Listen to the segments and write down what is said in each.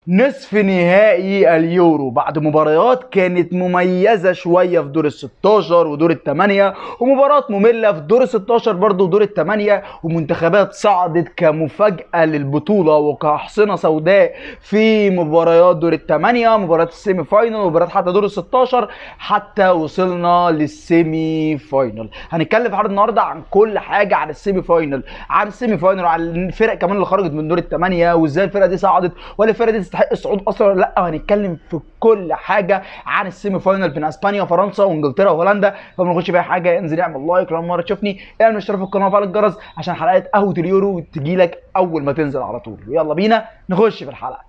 نصف نهائي اليورو بعد مباريات كانت مميزة شوية في دور ال 16 ودور الثمانية ومباراة مملة في دور ال 16 برضه ودور الثمانية ومنتخبات صعدت كمفاجأة للبطولة وكأحصنة سوداء في مباريات دور الثمانية مباراة السيمي فاينل ومباريات حتى دور ال 16 حتى وصلنا للسيمي فاينل هنتكلم في حلقة النهاردة عن كل حاجة عن السيمي فاينل عن السيمي فاينل وعن الفرق كمان اللي خرجت من دور الثمانية وازاي الفرقة دي صعدت ولا الفرقة دي تستحق الصعود اصلا ولا لا هنتكلم في كل حاجه عن السيمي فاينل بين اسبانيا وفرنسا وانجلترا وهولندا فما نخش في أي حاجه انزل اعمل لايك لو مره تشوفني اعمل اشتراك في القناه وفعل الجرس عشان حلقات قهوه اليورو تجي لك اول ما تنزل على طول يلا بينا نخش في الحلقه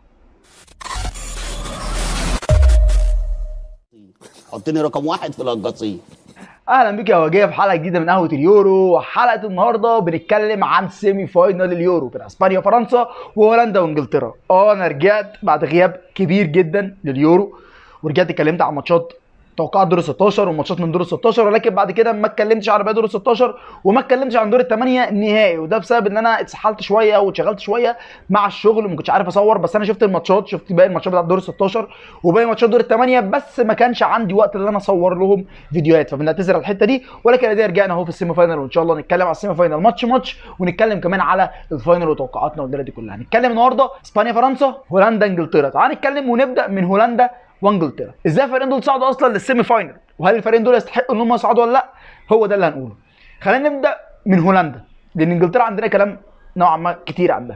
حطني رقم واحد في القصيم اهلا بيك يا وجيه في حلقه جديده من قهوه اليورو وحلقه النهارده بنتكلم عن سيمي فاينل اليورو بين اسبانيا وفرنسا وهولندا وانجلترا اه انا رجعت بعد غياب كبير جدا لليورو ورجعت اتكلمت عن ماتشات توقعات دور ال 16 وماتشات من دور ال 16 ولكن بعد كده ما اتكلمتش على باقي دور ال 16 وما اتكلمتش عن دور الثمانيه نهائي وده بسبب ان انا اتسحلت شويه واتشغلت شويه مع الشغل وما كنتش عارف اصور بس انا شفت الماتشات شفت باقي الماتشات بتاعت دور ال 16 وباقي ماتشات دور الثمانيه بس ما كانش عندي وقت ان انا اصور لهم فيديوهات فبنعتذر على الحته دي ولكن ادي رجعنا اهو في السيمي فاينل وان شاء الله نتكلم على السيمي فاينل ماتش ماتش ونتكلم كمان على الفاينل وتوقعاتنا والدنيا دي كلها هنتكلم النهارده اسبانيا فرنسا هولندا انجلترا تعال نتكلم ونبدا من هولندا وانجلترا ازاي الفريقين دول صعدوا اصلا للسيمي فاينل وهل الفريقين دول يستحقوا ان هم يصعدوا ولا لا هو ده اللي هنقوله خلينا نبدا من هولندا لان انجلترا عندنا كلام نوعا ما كتير عنها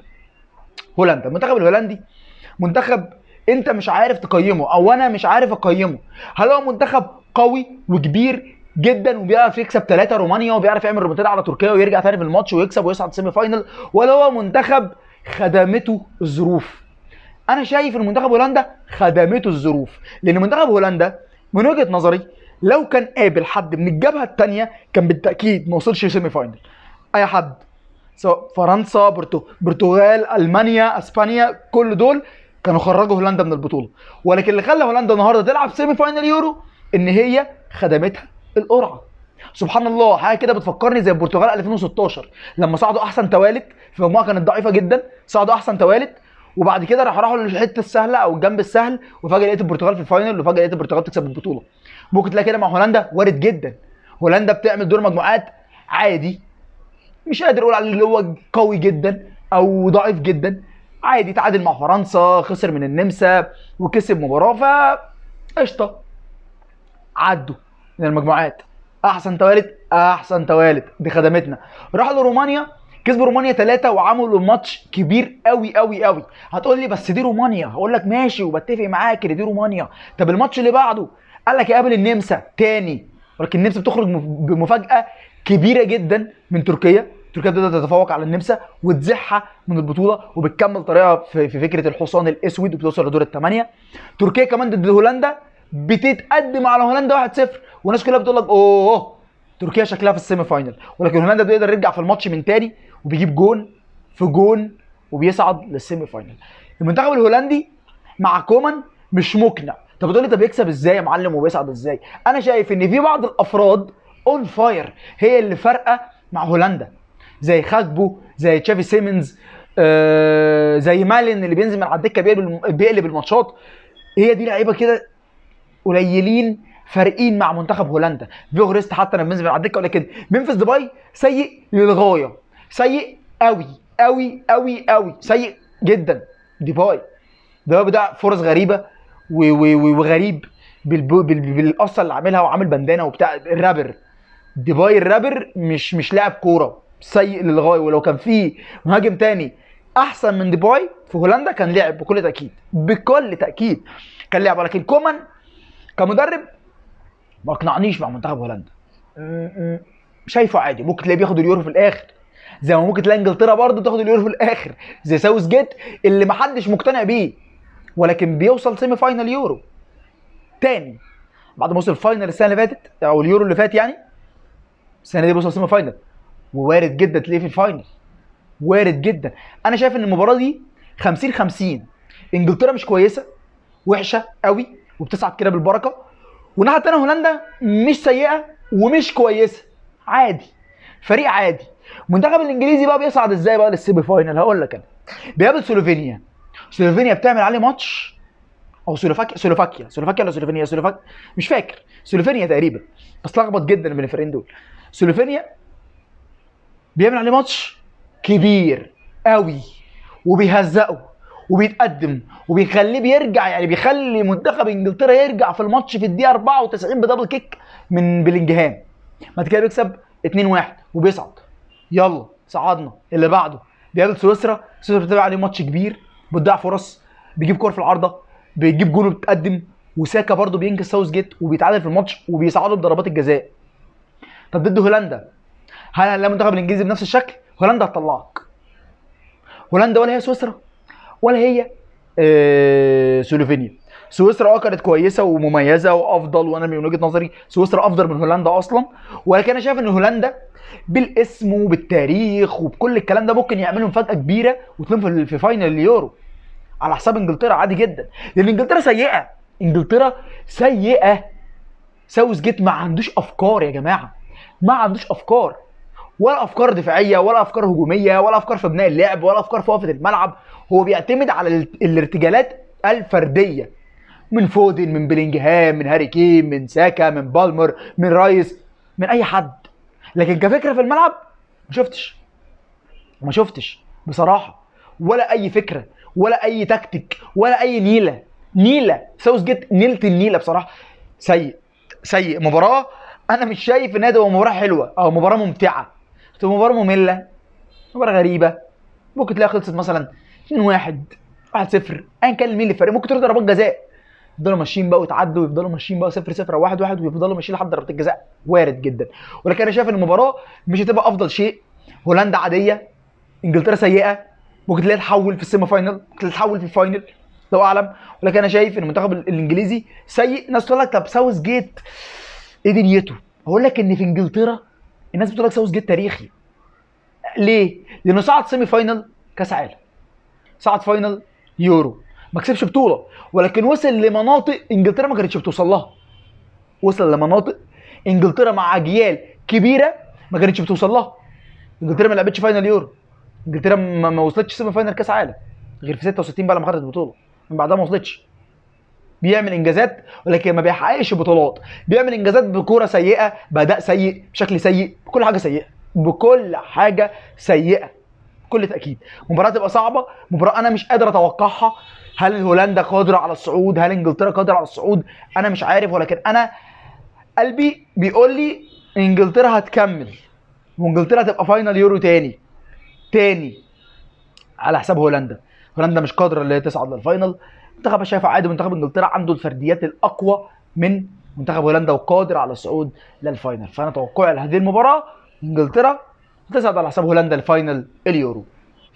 هولندا المنتخب الهولندي منتخب انت مش عارف تقيمه او انا مش عارف اقيمه هل هو منتخب قوي وكبير جدا وبيعرف يكسب ثلاثة رومانيا وبيعرف يعمل ريمونتادا على تركيا ويرجع تاني في الماتش ويكسب ويصعد سيمي فاينل ولا هو منتخب خدمته الظروف انا شايف ان منتخب هولندا خدمته الظروف لان منتخب هولندا من وجهه نظري لو كان قابل حد من الجبهه الثانيه كان بالتاكيد ما وصلش سيمي فاينل اي حد سواء فرنسا برتو... برتغال المانيا اسبانيا كل دول كانوا خرجوا هولندا من البطوله ولكن اللي خلى هولندا النهارده تلعب سيمي فاينل يورو ان هي خدمتها القرعه سبحان الله حاجه كده بتفكرني زي البرتغال 2016 لما صعدوا احسن توالت في مجموعه كانت ضعيفه جدا صعدوا احسن توالت وبعد كده راح راحوا للحته السهله او الجنب السهل وفجاه لقيت البرتغال في الفاينل وفجاه لقيت البرتغال بتكسب البطوله ممكن تلاقي كده مع هولندا وارد جدا هولندا بتعمل دور مجموعات عادي مش قادر اقول عليه اللي هو قوي جدا او ضعيف جدا عادي تعادل مع فرنسا خسر من النمسا وكسب مباراه ف قشطه عدوا من المجموعات احسن توالت احسن توالت دي خدمتنا راحوا لرومانيا كسبوا رومانيا ثلاثة وعملوا ماتش كبير قوي قوي قوي هتقول لي بس دي رومانيا هقول لك ماشي وبتفق معاك ان دي رومانيا طب الماتش اللي بعده قال لك يقابل النمسا تاني ولكن النمسا بتخرج مف- بمفاجأة كبيرة جدا من تركيا تركيا بتقدر تتفوق على النمسا وتزحها من البطولة وبتكمل طريقها في, في فكرة الحصان الأسود وبتوصل لدور الثمانية تركيا كمان ضد هولندا بتتقدم على هولندا 1-0 والناس كلها بتقول لك اوه تركيا شكلها في السيمي فاينل ولكن هولندا بيقدر يرجع في الماتش من تاني وبيجيب جون في جون وبيصعد للسيمي فاينل المنتخب الهولندي مع كومان مش مقنع طب بتقول لي طب يكسب ازاي يا معلم وبيصعد ازاي انا شايف ان في بعض الافراد اون فاير هي اللي فارقه مع هولندا زي خاكبو زي تشافي سيمنز آه زي مالين اللي بينزل من على الدكه بيقلب بيقلب الماتشات هي دي لعيبه كده قليلين فارقين مع منتخب هولندا فيغريست حتى لما بينزل من على الدكه ولكن منفس ديباي سيء للغايه سيء قوي قوي قوي قوي سيء جدا ديباي ديباي بتاع فرص غريبه و- و- و- وغريب بالب- بال- بالقصه اللي عاملها وعامل بندانه وبتاع الرابر ديباي الرابر مش مش لاعب كوره سيء للغايه ولو كان في مهاجم تاني احسن من ديباي في هولندا كان لعب بكل تاكيد بكل تاكيد كان لعب ولكن كومان كمدرب ما اقنعنيش مع منتخب هولندا م- م- شايفه عادي ممكن تلاقيه بياخد اليورو في الاخر زي ما ممكن تلاقي انجلترا برضه تاخد اليورو في الاخر زي ساوث جيت اللي محدش مقتنع بيه ولكن بيوصل سيمي فاينال يورو تاني بعد ما وصل فاينل السنه اللي فاتت او اليورو اللي فات يعني السنه دي بيوصل سيمي فاينل ووارد جدا تلاقيه في الفاينل وارد جدا انا شايف ان المباراه دي 50 50 انجلترا مش كويسه وحشه قوي وبتصعد كده بالبركه والناحيه الثانيه هولندا مش سيئه ومش كويسه عادي فريق عادي المنتخب الانجليزي بقى بيصعد ازاي بقى للسيمي فاينل هقول لك انا بيقابل سلوفينيا سلوفينيا بتعمل عليه ماتش او سلوفاكيا سلوفاكيا سلوفاكيا ولا سلوفينيا سلوفاكيا مش فاكر سلوفينيا تقريبا بس لخبط جدا بين الفريقين دول سلوفينيا بيعمل عليه ماتش كبير قوي وبيهزقه وبيتقدم وبيخليه بيرجع يعني بيخلي منتخب انجلترا يرجع في الماتش في الدقيقه 94 بدبل كيك من بلينجهام بعد كده بيكسب 2-1 وبيصعد يلا صعدنا اللي بعده بيقابل سويسرا سويسرا بتبقى عليه ماتش كبير بتضيع فرص بيجيب كور في العارضه بيجيب جول وبتقدم وساكا برضه بينقذ ساوث جيت وبيتعادل في الماتش وبيصعدوا بضربات الجزاء طب ضد هولندا هل هنلاقي المنتخب الانجليزي بنفس الشكل؟ هولندا هتطلعك هولندا ولا هي سويسرا ولا هي آه سلوفينيا سويسرا اه كانت كويسه ومميزه وافضل وانا من وجهه نظري سويسرا افضل من هولندا اصلا ولكن انا شايف ان هولندا بالاسم وبالتاريخ وبكل الكلام ده ممكن يعملوا مفاجاه كبيره وتلم في في فاينل اليورو على حساب انجلترا عادي جدا لان انجلترا سيئه انجلترا سيئه ساوث جيت ما عندوش افكار يا جماعه ما عندوش افكار ولا افكار دفاعيه ولا افكار هجوميه ولا افكار في بناء اللعب ولا افكار في وقفه الملعب هو بيعتمد على ال- الارتجالات الفرديه من فودن من بلينجهام من هاري كين من ساكا من بالمر من رايس من اي حد لكن كفكره في الملعب ما شفتش ما شفتش بصراحه ولا اي فكره ولا اي تكتيك ولا اي نيله نيله ساوث جيت نيله النيله بصراحه سيء سيء مباراه انا مش شايف انها تبقى مباراه حلوه او مباراه ممتعه تبقى مباراه ممله مباراه غريبه ممكن تلاقيها خلصت مثلا 2 1 1 0 ايا كان مين اللي الفريق ممكن تروح ضربات جزاء يفضلوا ماشيين بقى ويتعدوا ويفضلوا ماشيين بقى 0 0 1 1 ويفضلوا ماشيين لحد ضربات الجزاء وارد جدا ولكن انا شايف ان المباراه مش هتبقى افضل شيء هولندا عاديه انجلترا سيئه ممكن تلاقيها تحول في السيمي فاينل ممكن تلاقيها تحول في الفاينل لو اعلم ولكن انا شايف ان المنتخب الانجليزي سيء ناس تقول لك طب ساوث جيت ايه دنيته؟ هقول لك ان في انجلترا الناس بتقول لك ساوث جيت تاريخي ليه؟ لانه صعد سيمي فاينل كاس عالم صعد فاينل يورو ما كسبش بطوله ولكن وصل لمناطق انجلترا ما كانتش بتوصل لها وصل لمناطق انجلترا مع اجيال كبيره ما كانتش بتوصل لها انجلترا ما لعبتش فاينل يورو انجلترا ما, ما وصلتش سيمي فاينل كاس عالم غير في 66 بقى لما خدت البطوله من بعدها ما وصلتش بيعمل انجازات ولكن ما بيحققش بطولات بيعمل انجازات بكوره سيئه باداء سيء بشكل سيء بكل حاجه سيئه بكل حاجه سيئه بكل تاكيد مباراه تبقى صعبه مباراه انا مش قادر اتوقعها هل هولندا قادره على الصعود هل انجلترا قادره على الصعود انا مش عارف ولكن انا قلبي بيقول لي انجلترا هتكمل وانجلترا هتبقى فاينل يورو تاني تاني على حساب هولندا هولندا مش قادره اللي هي تصعد للفاينل منتخب أنا شايفه عادي منتخب انجلترا عنده الفرديات الاقوى من منتخب هولندا وقادر على الصعود للفاينل فانا توقعي لهذه المباراه انجلترا تصعد على حساب هولندا الفاينل اليورو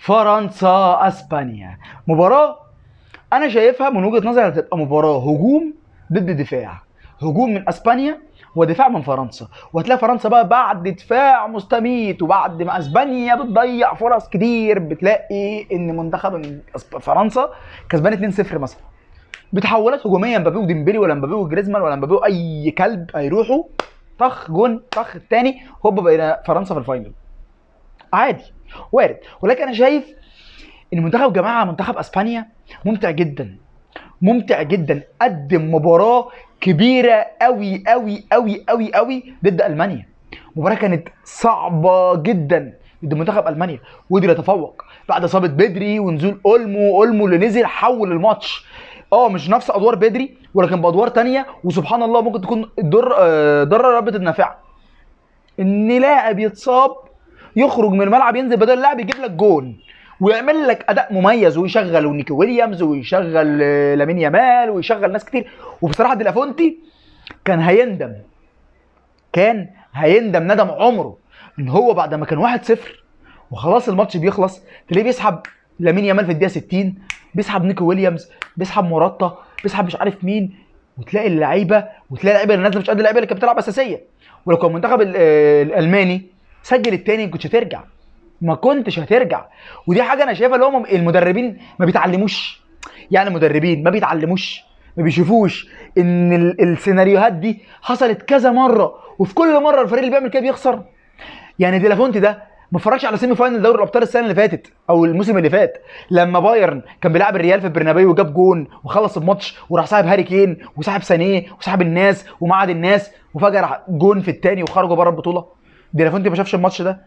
فرنسا اسبانيا مباراه انا شايفها من وجهه نظري هتبقى مباراه هجوم ضد دفاع هجوم من اسبانيا ودفاع من فرنسا وهتلاقي فرنسا بقى بعد دفاع مستميت وبعد ما اسبانيا بتضيع فرص كتير بتلاقي ان منتخب أسب- فرنسا كسبان 2-0 مثلا بتحولات هجوميه مبابي وديمبلي ولا مبابي وجريزمان ولا مبابي واي كلب هيروحوا طخ جون طخ التاني هوب بقينا فرنسا في الفاينل عادي وارد ولكن انا شايف ان منتخب جماعه منتخب اسبانيا ممتع جدا ممتع جدا قدم مباراه كبيره قوي قوي قوي قوي قوي ضد المانيا مباراه كانت صعبه جدا ضد منتخب المانيا وقدر يتفوق بعد اصابه بدري ونزول اولمو اولمو اللي نزل حول الماتش اه مش نفس ادوار بدري ولكن بادوار تانية وسبحان الله ممكن تكون الدر آه، ضرر ربة النافعه ان لاعب يتصاب يخرج من الملعب ينزل بدل اللاعب يجيب لك جون ويعمل لك اداء مميز ويشغل نيكي ويليامز ويشغل آه، لامين يامال ويشغل ناس كتير وبصراحه ديلافونتي كان هيندم كان هيندم ندم عمره ان هو بعد ما كان 1-0 وخلاص الماتش بيخلص تلاقيه بيسحب لامين يامال في الدقيقه 60 بيسحب نيكو ويليامز بيسحب موراتا بيسحب مش عارف مين وتلاقي اللعيبه وتلاقي اللعيبه اللي نازله مش قد اللعيبه اللي كانت بتلعب اساسيه ولو كان المنتخب ال- آه، الالماني سجل التاني ما كنتش هترجع ما كنتش هترجع ودي حاجه انا شايفها اللي هم المدربين ما بيتعلموش يعني المدربين ما بيتعلموش ما بيشوفوش ان ال- السيناريوهات دي حصلت كذا مره وفي كل مره الفريق اللي بيعمل كده بيخسر يعني ديلافونتي ده ما اتفرجش على سيمي فاينل دوري الابطال السنه اللي فاتت او الموسم اللي فات لما بايرن كان بيلعب الريال في البرنابيو وجاب جون وخلص الماتش وراح ساحب هاري كين وسحب سانيه وسحب الناس ومعد الناس وفجاه راح جون في الثاني وخرجوا بره البطوله ديلافونتي ما شافش الماتش ده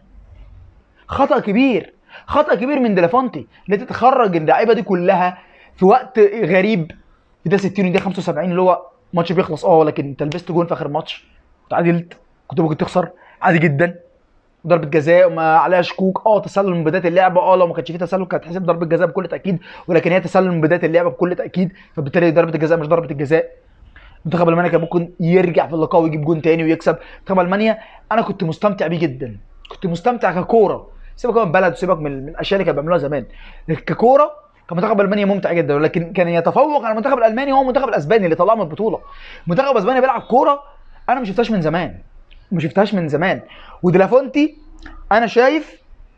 خطا كبير خطا كبير من ديلافونتي ان انت تخرج اللعيبه دي كلها في وقت غريب في ده 60 ودي 75 اللي هو ماتش بيخلص اه لكن انت لبست جون في اخر الماتش وتعادلت كنت ممكن تخسر عادي جدا ضربه جزاء وما عليها شكوك اه تسلل من بدايه اللعبه اه لو ما كانش فيه تسلل كانت هتحسب ضربه جزاء بكل تاكيد ولكن هي تسلل من بدايه اللعبه بكل تاكيد فبالتالي ضربه الجزاء مش ضربه الجزاء منتخب المانيا كان ممكن يرجع في اللقاء ويجيب جون تاني ويكسب منتخب المانيا انا كنت مستمتع بيه جدا كنت مستمتع ككوره سيبك من بلد وسيبك من من الاشياء اللي كانوا بيعملوها زمان ككوره كان منتخب المانيا ممتع جدا ولكن كان يتفوق على المنتخب الالماني هو المنتخب الاسباني اللي طلعه من البطوله منتخب اسبانيا بيلعب كوره انا ما شفتهاش من زمان ما شفتهاش من زمان وديلافونتي انا شايف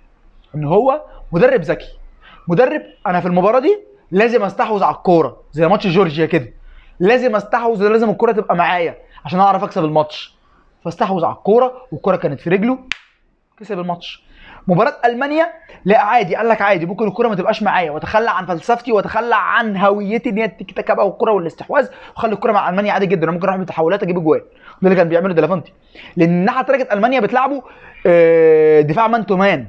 ان هو مدرب ذكي مدرب انا في المباراه دي لازم استحوذ على الكوره زي ماتش جورجيا كده لازم استحوذ لازم الكوره تبقى معايا عشان اعرف اكسب الماتش فاستحوذ على الكوره والكوره كانت في رجله كسب الماتش مباراة المانيا لا عادي قال لك عادي ممكن الكوره ما تبقاش معايا واتخلى عن فلسفتي واتخلى عن هويتي ان هي التيكي تاكا بقى والكوره والاستحواذ واخلي الكوره مع المانيا عادي جدا انا ممكن اروح بالتحولات اجيب اجوان ده اللي كان بيعمله ديلافانتي لان الناحيه التانيه كانت المانيا بتلعبوا آه، دفاع مان تو مان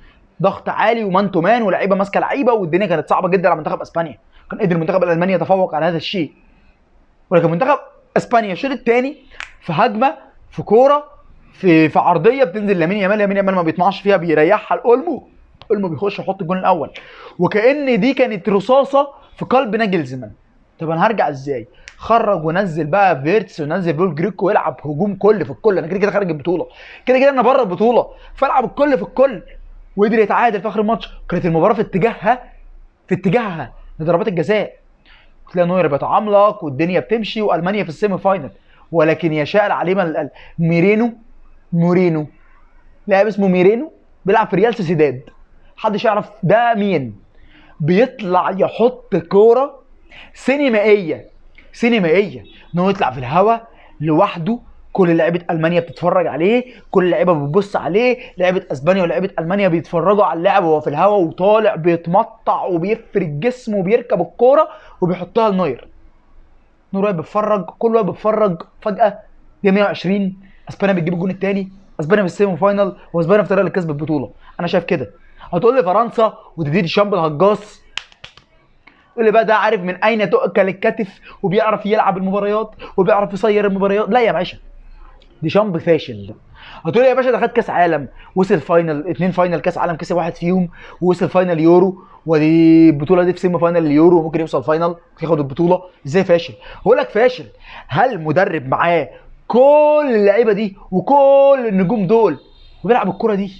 ضغط عالي ومان تو مان ولاعيبه ماسكه لعيبه والدنيا كانت صعبه جدا على منتخب اسبانيا كان قدر المنتخب الالماني يتفوق على هذا الشيء ولكن منتخب اسبانيا الشوط الثاني في هجمه في كوره في في عرضيه بتنزل لامين يامال لامين يامال ما بيطمعش فيها بيريحها لاولمو اولمو بيخش يحط الجون الاول وكان دي كانت رصاصه في قلب ناجلزمان طب انا هرجع ازاي خرج ونزل بقى فيرتس ونزل بول جريكو ويلعب هجوم كل في الكل انا كده كده خارج البطوله كده كده انا بره البطوله فالعب الكل في الكل وقدر يتعادل في اخر الماتش كانت المباراه في اتجاهها في اتجاهها لضربات الجزاء تلاقي نوير بيتعملق والدنيا بتمشي والمانيا في السيمي فاينل ولكن يشاء العليم ال- ال- ميرينو مورينو لاعب اسمه ميرينو بيلعب في ريال سوسيداد محدش يعرف ده مين بيطلع يحط كوره سينمائيه سينمائيه ان هو يطلع في الهواء لوحده كل لعيبه المانيا بتتفرج عليه كل اللعيبه بتبص عليه لعيبه اسبانيا ولعيبه المانيا بيتفرجوا على اللاعب وهو في الهواء وطالع بيتمطع وبيفرد جسمه وبيركب الكوره وبيحطها لنوير نور واقف بيتفرج كل واقف بيتفرج فجاه دي 120 اسبانيا بتجيب الجون الثاني اسبانيا في السيمي فاينال واسبانيا في طريقه لكسب البطوله انا شايف كده هتقول لي فرنسا وديدي شامب الهجاص يقول لي بقى ده عارف من اين تؤكل الكتف وبيعرف يلعب المباريات وبيعرف يصير المباريات لا يا باشا دي شامب فاشل هتقول لي يا باشا ده خد كاس عالم وصل فاينل اتنين فاينل كاس عالم كسب واحد فيهم ووصل فاينل يورو ودي البطوله دي في سيمي فاينل اليورو وممكن يوصل فاينل ياخد البطوله ازاي فاشل هقول لك فاشل هل مدرب معاه كل اللعيبه دي وكل النجوم دول وبيلعب الكره دي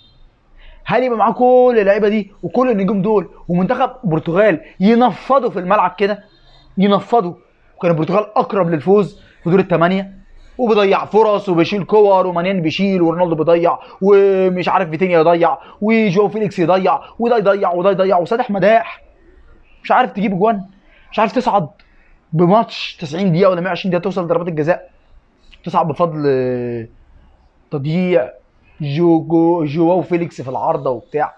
هل يبقى معاه كل اللعيبه دي وكل النجوم دول ومنتخب البرتغال ينفضوا في الملعب كده ينفضوا وكان البرتغال اقرب للفوز في دور الثمانيه وبيضيع فرص وبيشيل كور ومانين بيشيل ورونالدو بيضيع ومش عارف فيتينيا يضيع وجو فيليكس يضيع وده يضيع وده يضيع وسادح مداح مش عارف تجيب جوان مش عارف تصعد بماتش 90 دقيقه ولا 120 دقيقه توصل لضربات الجزاء تصعد بفضل آه، تضييع جو جو جواو فيليكس في العارضه وبتاع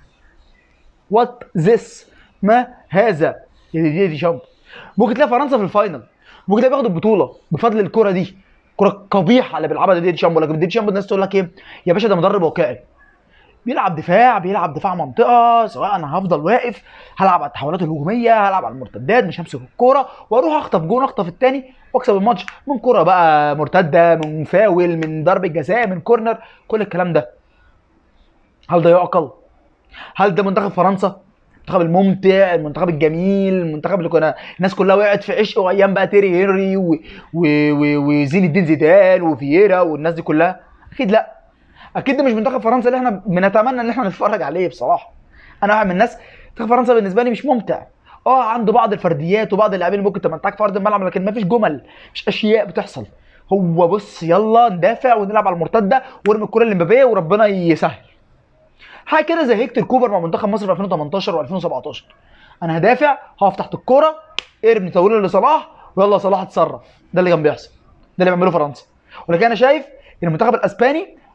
وات ذس ما هذا يا دي دي شامب ممكن تلاقي فرنسا في الفاينل ممكن تلاقي بياخد البطوله بفضل الكره دي كره قبيحه اللي بيلعبها دي دي شامب لكن دي شامب الناس تقول لك ايه يا باشا ده مدرب واقعي بيلعب دفاع بيلعب دفاع منطقه سواء انا هفضل واقف هلعب على التحولات الهجوميه هلعب على المرتدات مش همسك الكوره واروح اخطف جون اخطف الثاني واكسب الماتش من كوره بقى مرتده من فاول من ضربه جزاء من كورنر كل الكلام ده هل ده يعقل؟ هل ده منتخب فرنسا؟ المنتخب الممتع المنتخب الجميل المنتخب اللي كنا الناس كلها وقعت في عشقه ايام بقى تيري هنري و... و... و... وزين الدين زيدان وفييرا والناس دي كلها اكيد لا اكيد ده مش منتخب فرنسا اللي احنا بنتمنى ان احنا نتفرج عليه بصراحه انا واحد من الناس منتخب فرنسا بالنسبه لي مش ممتع اه عنده بعض الفرديات وبعض اللاعبين اللي ممكن تمتعك في ارض الملعب لكن ما فيش جمل مش اشياء بتحصل هو بص يلا ندافع ونلعب على المرتده وارمي الكره لمبابي وربنا يسهل حاجه كده زي هيكتور كوبر مع منتخب مصر في 2018 و2017 انا هدافع هقف تحت الكوره ارمي طويله لصلاح ويلا صلاح اتصرف ده اللي كان بيحصل ده اللي بيعمله فرنسا ولكن انا شايف ان المنتخب الاسباني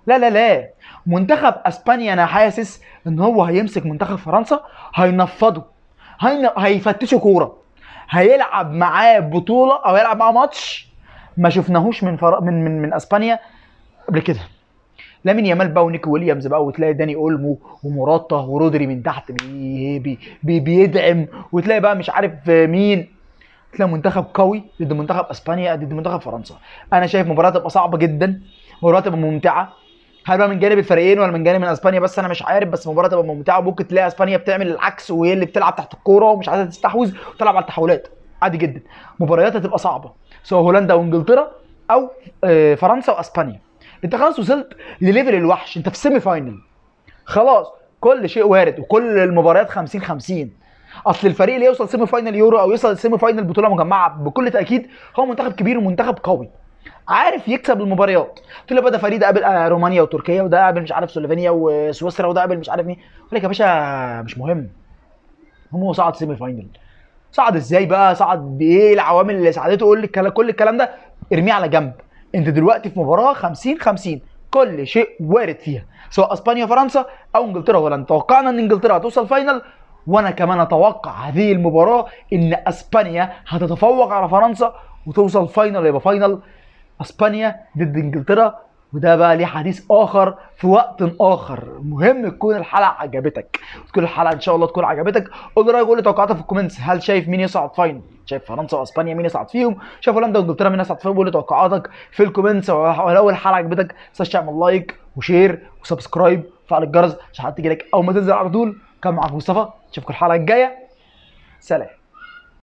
لا لا لا منتخب اسبانيا انا حاسس ان هو هيمسك منتخب فرنسا هينفضه هين... هيفتشوا كوره هيلعب معاه بطوله او هيلعب معاه ماتش ما شفناهوش من فر... من من من اسبانيا قبل كده لامين يامال بقى ونيكو ويليامز بقى وتلاقي داني اولمو ومراتا ورودري من تحت بي بي بي بيدعم وتلاقي بقى مش عارف مين تلاقي منتخب قوي ضد منتخب اسبانيا ضد منتخب فرنسا انا شايف مباراه تبقى صعبه جدا مباراه تبقى ممتعه هل بقى من جانب الفريقين ولا من جانب من اسبانيا بس انا مش عارف بس المباراه تبقى ممتعه وممكن تلاقي اسبانيا بتعمل العكس وهي اللي بتلعب تحت الكوره ومش عايزه تستحوذ وتلعب على التحولات عادي جدا مباريات هتبقى صعبه سواء هولندا وانجلترا او آه، فرنسا واسبانيا انت خلاص وصلت لليفل الوحش انت في سيمي فاينل خلاص كل شيء وارد وكل المباريات 50 50 اصل الفريق اللي يوصل سيمي فاينل يورو او يوصل سيمي فاينل بطوله مجمعه بكل تاكيد هو منتخب كبير ومنتخب قوي عارف يكسب المباريات تقول لي بقى ده فريق ده قابل آه، رومانيا وتركيا وده قابل مش عارف سلوفينيا وسويسرا وده قابل مش عارف مين اقول لك يا باشا مش مهم هم هو صعد سيمي فاينل صعد ازاي بقى صعد بايه العوامل اللي ساعدته قول لي الكلام كل الكلام ده ارميه على جنب انت دلوقتي في مباراه 50 50 كل شيء وارد فيها سواء اسبانيا فرنسا او انجلترا وهولندا توقعنا ان انجلترا هتوصل فاينل وانا كمان اتوقع هذه المباراه ان اسبانيا هتتفوق على فرنسا وتوصل فاينل يبقى فاينل اسبانيا ضد انجلترا وده بقى ليه حديث اخر في وقت اخر مهم تكون الحلقه عجبتك تكون الحلقه ان شاء الله تكون عجبتك قول لي رايك قول لي توقعاتك في الكومنتس هل شايف مين يصعد فاينل شايف فرنسا واسبانيا مين يصعد فيهم شايف هولندا وانجلترا مين يصعد فيهم قول لي توقعاتك في الكومنتس ولو الحلقه عجبتك ما تنساش تعمل لايك وشير وسبسكرايب وفعل الجرس عشان تجي لك اول ما تنزل على طول كان معاك مصطفى اشوفكم الحلقه الجايه سلام